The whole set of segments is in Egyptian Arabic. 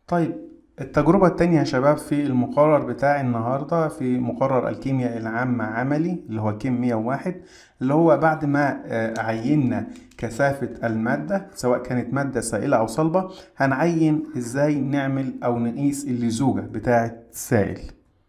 طيب التجربة التانية يا شباب في المقرر بتاعي النهاردة في مقرر الكيمياء العامة عملي اللي هو كيم 101 اللي هو بعد ما آه، عينا كثافة المادة سواء كانت مادة سائلة أو صلبة هنعين إزاي نعمل أو نقيس اللزوجة بتاعة سائل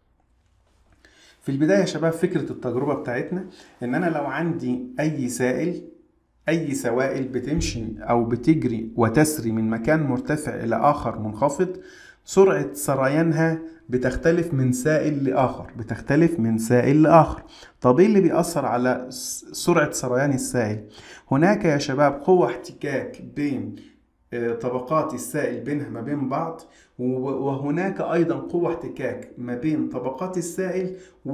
في البداية يا شباب فكرة التجربة بتاعتنا إن أنا لو عندي أي سائل أي سوائل بتمشي أو بتجري وتسري من مكان مرتفع إلى آخر منخفض سرعة سريانها بتختلف من سائل لآخر بتختلف من سائل لآخر طب إيه اللي بيأثر على س- سرعة سريان السائل هناك يا شباب قوة احتكاك بين آه، طبقات السائل بينها ما بين بعض و- وهناك أيضا قوة احتكاك ما بين طبقات السائل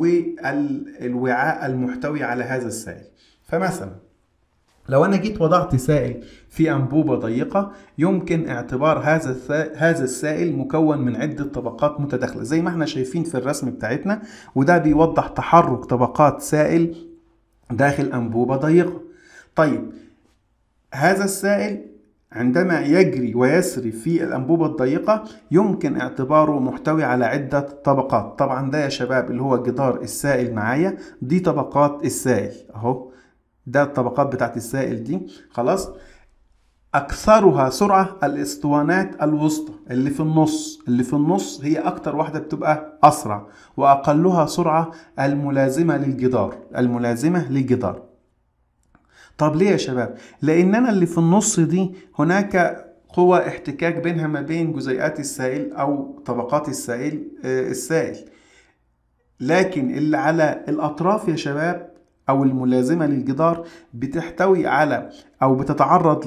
والوعاء المحتوي على هذا السائل فمثلا لو انا جيت وضعت سائل في انبوبه ضيقه يمكن اعتبار هذا الثا- هذا السائل مكون من عده طبقات متداخله زي ما احنا شايفين في الرسم بتاعتنا وده بيوضح تحرك طبقات سائل داخل انبوبه ضيقه طيب هذا السائل عندما يجري ويسري في الأنبوبة الضيقة يمكن اعتباره محتوي على عدة طبقات طبعا ده يا شباب اللي هو جدار السائل معايا دي طبقات السائل اهو ده الطبقات بتاعت السائل دي خلاص أكثرها سرعة الاسطوانات الوسطى اللي في النص اللي في النص هي أكتر واحدة بتبقى أسرع وأقلها سرعة الملازمة للجدار الملازمة للجدار طب ليه يا شباب؟ لأن أنا اللي في النص دي هناك قوة احتكاك بينها ما بين جزيئات السائل أو طبقات السائل آه، السائل لكن اللي على الأطراف يا شباب أو الملازمة للجدار بتحتوي على أو بتتعرض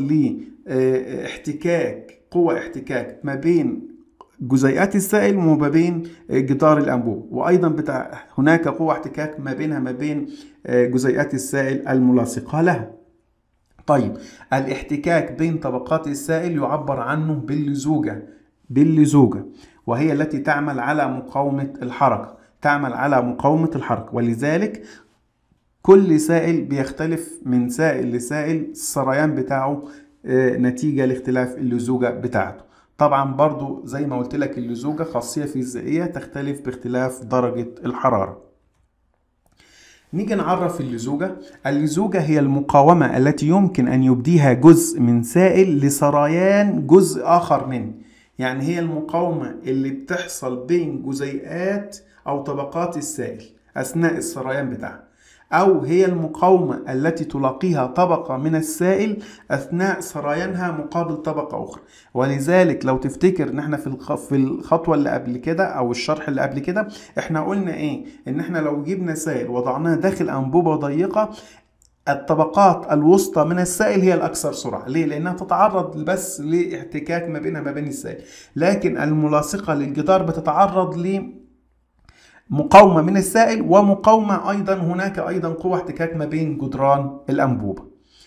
لاحتكاك قوة احتكاك ما بين جزيئات السائل وما بين جدار الأنبوب وأيضا بتاع هناك قوة احتكاك ما بينها ما بين جزيئات السائل الملاصقة لها طيب الاحتكاك بين طبقات السائل يعبر عنه باللزوجة باللزوجة وهي التي تعمل على مقاومة الحركة تعمل على مقاومة الحركة ولذلك كل سائل بيختلف من سائل لسائل السريان بتاعه آه، نتيجة لاختلاف اللزوجة بتاعته طبعا برضو زي ما قلت لك اللزوجة خاصية فيزيائية تختلف باختلاف درجة الحرارة نيجي نعرف اللزوجة اللزوجة هي المقاومة التي يمكن أن يبديها جزء من سائل لسريان جزء آخر منه يعني هي المقاومة اللي بتحصل بين جزيئات أو طبقات السائل أثناء السريان بتاعها أو هي المقاومة التي تلاقيها طبقة من السائل أثناء سريانها مقابل طبقة أخرى ولذلك لو تفتكر إن إحنا في الخ- في الخطوة اللي قبل كده أو الشرح اللي قبل كده إحنا قلنا إيه إن إحنا لو جبنا سائل وضعناه داخل أنبوبة ضيقة الطبقات الوسطى من السائل هي الأكثر سرعة ليه؟ لأنها تتعرض بس لاحتكاك ما بينها ما بين السائل لكن الملاصقة للجدار بتتعرض ل مقاومة من السائل ومقاومة أيضا هناك أيضا قوة احتكاك ما بين جدران الأنبوبة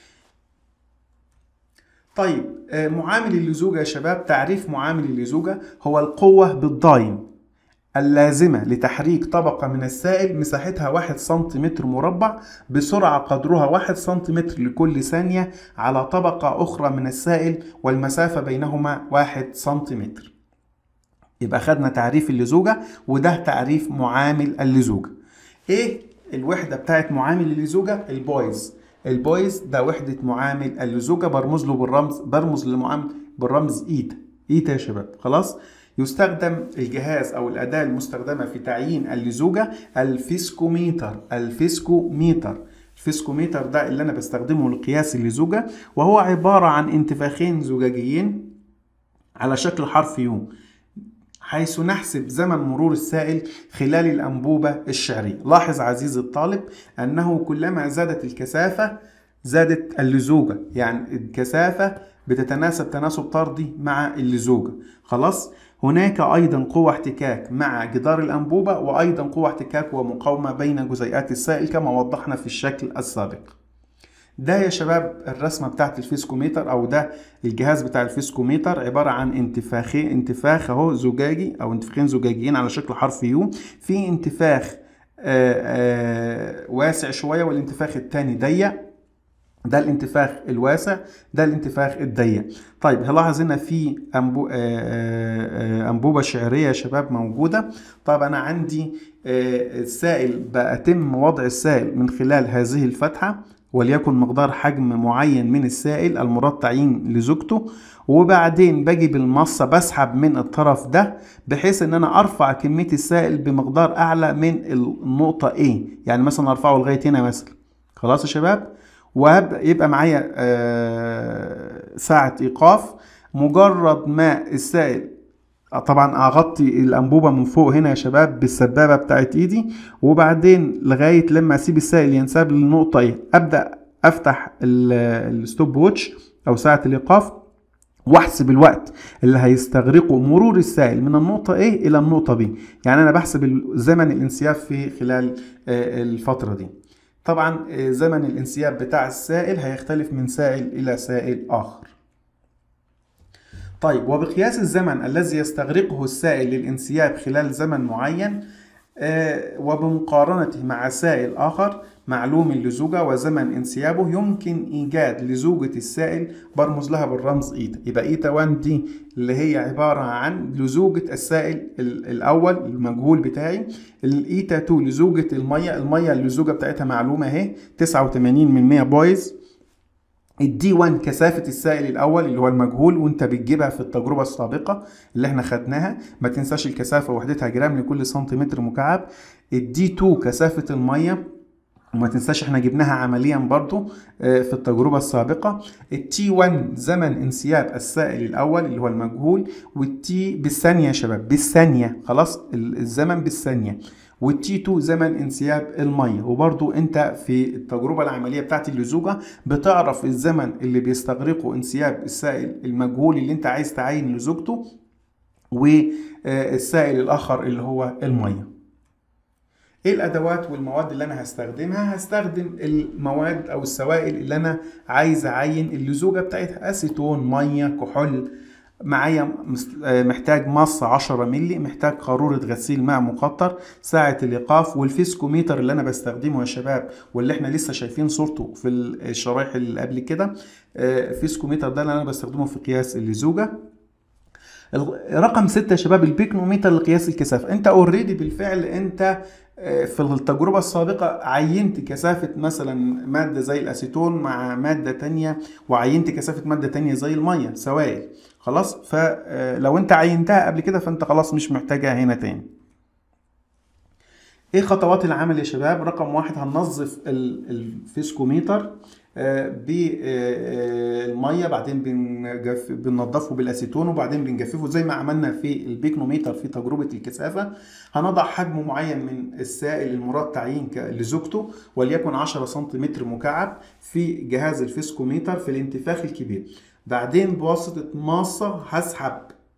طيب آه، معامل اللزوجة يا شباب تعريف معامل اللزوجة هو القوة بالضاين اللازمة لتحريك طبقة من السائل مساحتها 1 سنتيمتر مربع بسرعة قدرها 1 سنتيمتر لكل ثانية على طبقة أخرى من السائل والمسافة بينهما 1 سنتيمتر يبقى خدنا تعريف اللزوجة وده تعريف معامل اللزوجة ايه الوحدة بتاعت معامل اللزوجة البويز البويز ده وحدة معامل اللزوجة برمز له بالرمز برمز لمعامل بالرمز ايتا ايتا يا شباب خلاص يستخدم الجهاز او الاداة المستخدمة في تعيين اللزوجة الفيسكوميتر الفيسكوميتر الفيسكوميتر ده اللي انا بستخدمه لقياس اللزوجة وهو عبارة عن انتفاخين زجاجيين على شكل حرف يو حيث نحسب زمن مرور السائل خلال الأنبوبة الشعرية لاحظ عزيزي الطالب أنه كلما زادت الكثافة زادت اللزوجة يعني الكثافة بتتناسب تناسب طردي مع اللزوجة خلاص هناك أيضا قوة احتكاك مع جدار الأنبوبة وأيضا قوة احتكاك ومقاومة بين جزيئات السائل كما وضحنا في الشكل السابق ده يا شباب الرسمه بتاعت الفيسكوميتر او ده الجهاز بتاع الفيسكوميتر عباره عن انتفاخين انتفاخ اهو زجاجي او انتفاخين زجاجيين على شكل حرف يو في انتفاخ آآ آآ واسع شويه والانتفاخ التاني ضيق ده الانتفاخ الواسع ده الانتفاخ الضيق طيب هلاحظ هنا في أنبو... آه، آه، آه، انبوبه شعريه يا شباب موجوده طيب انا عندي آه، السائل بأتم وضع السائل من خلال هذه الفتحه وليكن مقدار حجم معين من السائل المراد تعيين لزوجته وبعدين باجي بالمصة بسحب من الطرف ده بحيث ان انا ارفع كمية السائل بمقدار اعلى من النقطة A يعني مثلا ارفعه لغاية هنا مثلا خلاص يا شباب وهبدأ يبقى معايا آه، ساعة ايقاف مجرد ما السائل طبعا اغطي الانبوبه من فوق هنا يا شباب بالسبابه بتاعت ايدي وبعدين لغايه لما اسيب السائل ينساب للنقطه ايه ابدا افتح ال- الستوب ووتش او ساعه الايقاف واحسب الوقت اللي هيستغرقه مرور السائل من النقطة A إلى النقطة B يعني أنا بحسب زمن الانسياب في خلال آه، الفترة دي طبعا آه، زمن الانسياب بتاع السائل هيختلف من سائل إلى سائل آخر طيب وبقياس الزمن الذي يستغرقه السائل للانسياب خلال زمن معين آه، وبمقارنته مع سائل آخر معلوم اللزوجة وزمن انسيابه يمكن إيجاد لزوجة السائل برمز لها بالرمز إيتا يبقى إيتا 1 دي اللي هي عبارة عن لزوجة السائل ال- الأول المجهول بتاعي الإيتا 2 لزوجة المية المية اللزوجة بتاعتها معلومة أهي 89 من 100 بويز الدي 1 كثافة السائل الأول اللي هو المجهول وأنت بتجيبها في التجربة السابقة اللي احنا خدناها ما تنساش الكثافة وحدتها جرام لكل سنتيمتر مكعب الدي 2 كثافة المية وما تنساش احنا جبناها عمليا برضو آه، في التجربة السابقة التي 1 زمن انسياب السائل الأول اللي هو المجهول والتي بالثانية يا شباب بالثانية خلاص ال- الزمن بالثانية والتي 2 زمن انسياب المية وبرضو انت في التجربة العملية بتاعت اللزوجة بتعرف الزمن اللي بيستغرقه انسياب السائل المجهول اللي انت عايز تعين لزوجته والسائل الآخر اللي هو المية ايه الادوات والمواد اللي انا هستخدمها هستخدم المواد او السوائل اللي انا عايز اعين اللزوجه بتاعتها اسيتون ميه كحول معايا مس- آه، محتاج مص 10 مللي محتاج قارورة غسيل ماء مقطر ساعة الإيقاف والفيسكوميتر اللي أنا بستخدمه يا شباب واللي احنا لسه شايفين صورته في الشرايح اللي قبل كده آه، الفيسكوميتر ده اللي أنا بستخدمه في قياس اللزوجة رقم ستة يا شباب البيكنوميتر لقياس الكثافة انت اوريدي بالفعل انت آه، في التجربة السابقة عينت كثافة مثلا مادة زي الأسيتون مع مادة تانية وعينت كثافة مادة تانية زي المية سوائل خلاص فلو انت عينتها قبل كده فانت خلاص مش محتاجها هنا تاني ايه خطوات العمل يا شباب رقم واحد هننظف ال- الفيسكوميتر بالميه بعدين بنجف- بننضفه بالاسيتون وبعدين بنجففه زي ما عملنا في البيكنوميتر في تجربه الكثافه هنضع حجم معين من السائل المراد تعيين ك- لزوجته وليكن 10 سنتيمتر مكعب في جهاز الفيسكوميتر في الانتفاخ الكبير بعدين بواسطه ماصه هسحب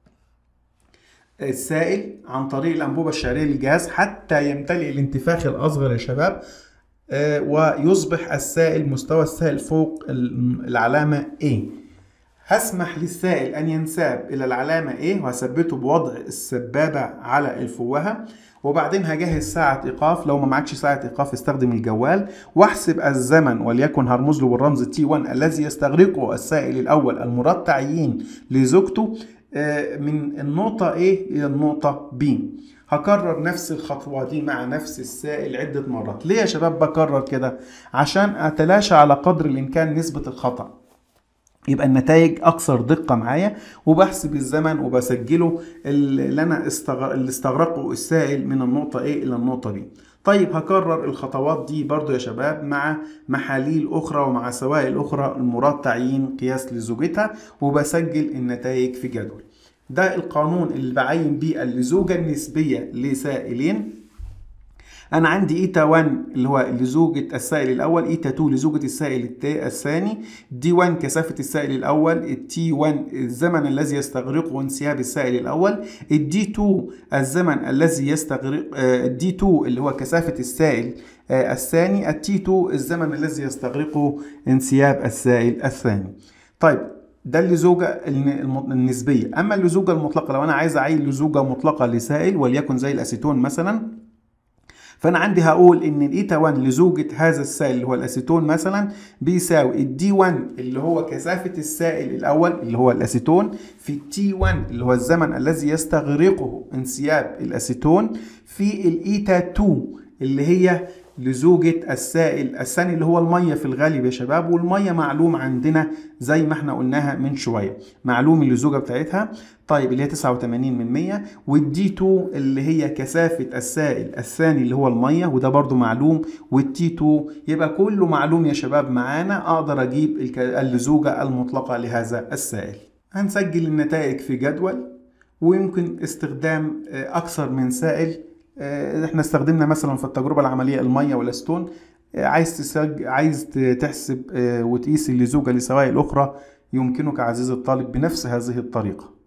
السائل عن طريق الأنبوبة الشعرية للجهاز حتى يمتلئ الانتفاخ الأصغر يا شباب آه، ويصبح السائل مستوى السائل فوق ال- العلامة A هسمح للسائل أن ينساب إلى العلامة A وهثبته بوضع السبابة على الفوهة وبعدين هجهز ساعة إيقاف لو ما معكش ساعة إيقاف استخدم الجوال واحسب الزمن وليكن هرمز له بالرمز T1 الذي يستغرقه السائل الأول المراد تعيين لزوجته آه، من النقطة A إلى النقطة B هكرر نفس الخطوة دي مع نفس السائل عدة مرات ليه يا شباب بكرر كده عشان أتلاشى على قدر الإمكان نسبة الخطأ يبقى النتائج اكثر دقه معايا وبحسب الزمن وبسجله اللي انا استغ... اللي استغرقه السائل من النقطه A الى النقطه B طيب هكرر الخطوات دي برضو يا شباب مع محاليل اخرى ومع سوائل اخرى المراد تعيين قياس لزوجتها وبسجل النتائج في جدول ده القانون اللي بعين بيه اللزوجه النسبيه لسائلين انا عندي ايتا 1 اللي هو لزوجة السائل الاول ايتا 2 لزوجة السائل التا- الثاني دي 1 كثافة السائل الاول التي 1 الزمن الذي يستغرقه انسياب السائل الاول الدي 2 الزمن الذي يستغرق الدي 2 اللي هو كثافة السائل آه، الثاني التي 2 الزمن الذي يستغرقه انسياب السائل الثاني طيب ده اللزوجة الن- الم- النسبية أما اللزوجة المطلقة لو أنا عايز أعين لزوجة مطلقة لسائل وليكن زي الأسيتون مثلا فانا عندي هقول ان الايتا 1 لزوجة هذا السائل اللي هو الاسيتون مثلا بيساوي الدي 1 اللي هو كثافة السائل الاول اللي هو الاسيتون في تي 1 اللي هو الزمن الذي يستغرقه انسياب الاسيتون في الايتا 2 اللي هي لزوجة السائل الثاني اللي هو المية في الغالب يا شباب والمية معلوم عندنا زي ما احنا قلناها من شوية معلوم اللزوجة بتاعتها طيب اللي هي 89 من 100 والدي 2 اللي هي كثافة السائل الثاني اللي هو المية وده برضو معلوم والتي 2 يبقى كله معلوم يا شباب معانا اقدر اجيب اللزوجة المطلقة لهذا السائل هنسجل النتائج في جدول ويمكن استخدام اكثر من سائل احنا استخدمنا مثلا في التجربه العمليه الميه والاستون عايز تسج... عايز تحسب وتقيس اللزوجه لسوائل اخرى يمكنك عزيزي الطالب بنفس هذه الطريقه